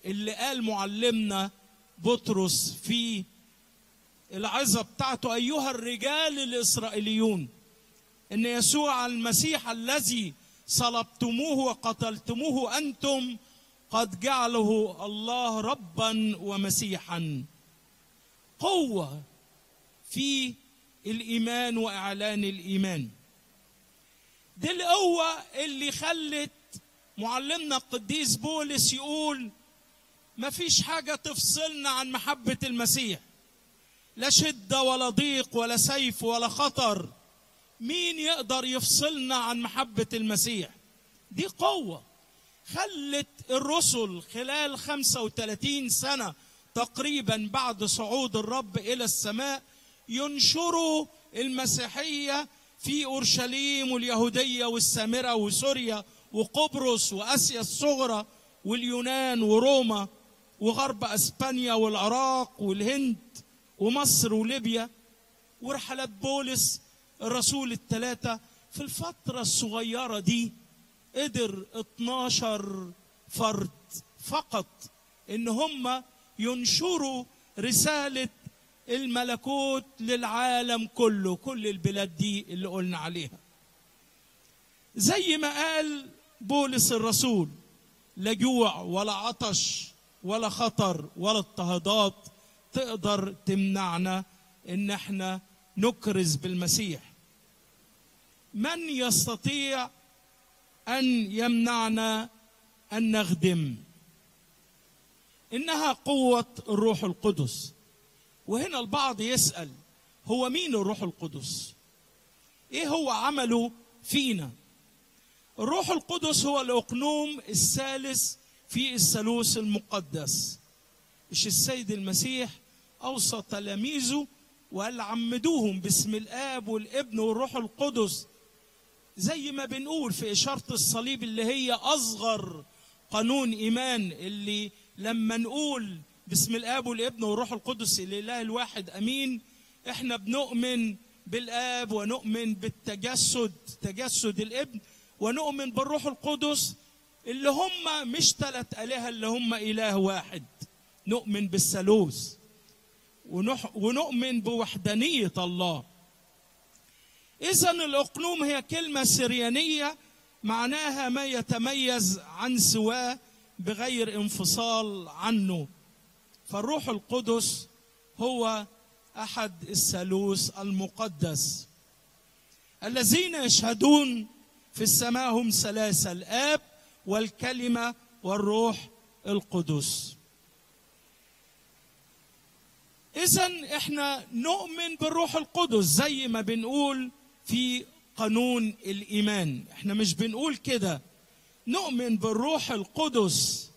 اللي قال معلمنا بطرس في العظة بتاعته أيها الرجال الإسرائيليون إن يسوع المسيح الذي صلبتموه وقتلتموه أنتم قد جعله الله ربا ومسيحا قوة في الإيمان وإعلان الإيمان دي القوة اللي خلت معلمنا القديس بولس يقول ما فيش حاجة تفصلنا عن محبة المسيح لا شدة ولا ضيق ولا سيف ولا خطر مين يقدر يفصلنا عن محبة المسيح دي قوة خلت الرسل خلال 35 سنة تقريبا بعد صعود الرب إلى السماء ينشروا المسيحية في أورشليم واليهودية والسامرة وسوريا وقبرص وآسيا الصغرى واليونان وروما وغرب أسبانيا والعراق والهند ومصر وليبيا ورحلات بولس الرسول الثلاثة في الفترة الصغيرة دي قدر 12 فرد فقط ان هم ينشروا رسالة الملكوت للعالم كله كل البلاد دي اللي قلنا عليها زي ما قال بولس الرسول لا جوع ولا عطش ولا خطر ولا اضطهادات تقدر تمنعنا ان احنا نكرز بالمسيح من يستطيع ان يمنعنا ان نخدم انها قوه الروح القدس وهنا البعض يسال هو مين الروح القدس ايه هو عمله فينا الروح القدس هو الاقنوم الثالث في الثالوث المقدس مش السيد المسيح اوصى تلاميذه وقال عمدوهم باسم الاب والابن والروح القدس زي ما بنقول في اشاره الصليب اللي هي اصغر قانون ايمان اللي لما نقول باسم الاب والابن والروح القدس الاله الواحد امين احنا بنؤمن بالاب ونؤمن بالتجسد تجسد الابن ونؤمن بالروح القدس اللي هم مش ثلاث الهه اللي هم اله واحد نؤمن بالثالوث ونح ونؤمن بوحدانيه الله اذا الاقنوم هي كلمه سريانيه معناها ما يتميز عن سواه بغير انفصال عنه فالروح القدس هو احد الثالوث المقدس الذين يشهدون في السماء هم ثلاثه الاب والكلمه والروح القدس اذا احنا نؤمن بالروح القدس زي ما بنقول في قانون الايمان احنا مش بنقول كده نؤمن بالروح القدس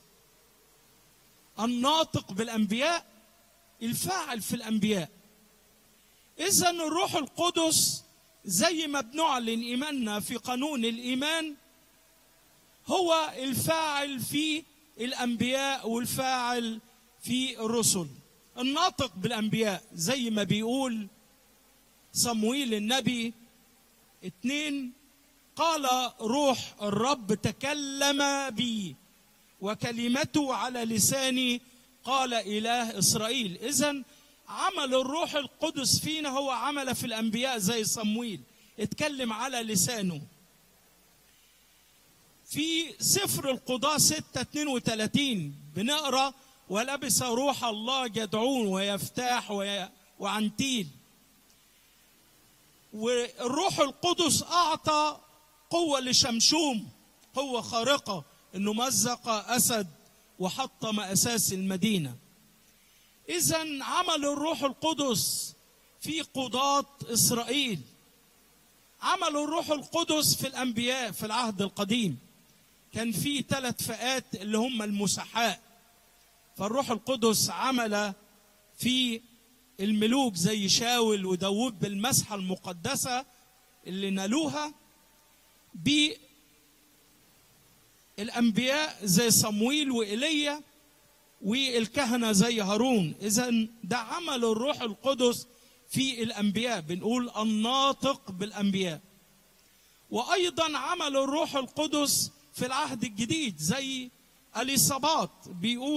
الناطق بالانبياء الفاعل في الانبياء اذا الروح القدس زي ما بنعلن ايماننا في قانون الايمان هو الفاعل في الانبياء والفاعل في الرسل الناطق بالانبياء زي ما بيقول صمويل النبي اتنين قال روح الرب تكلم بي وكلمته على لساني قال اله اسرائيل اذا عمل الروح القدس فينا هو عمل في الانبياء زي صمويل اتكلم على لسانه في سفر القضاء 6 32 بنقرا ولبس روح الله جدعون ويفتاح وعنتيل والروح القدس اعطى قوه لشمشوم قوه خارقه انه مزق اسد وحطم اساس المدينه اذا عمل الروح القدس في قضاه اسرائيل عمل الروح القدس في الانبياء في العهد القديم كان في ثلاث فئات اللي هم المسحاء فالروح القدس عمل في الملوك زي شاول وداود بالمسحة المقدسة اللي نالوها بالأنبياء زي صمويل وإيليا والكهنة زي هارون إذا ده عمل الروح القدس في الأنبياء بنقول الناطق بالأنبياء وأيضا عمل الروح القدس في العهد الجديد زي اليصابات بيقول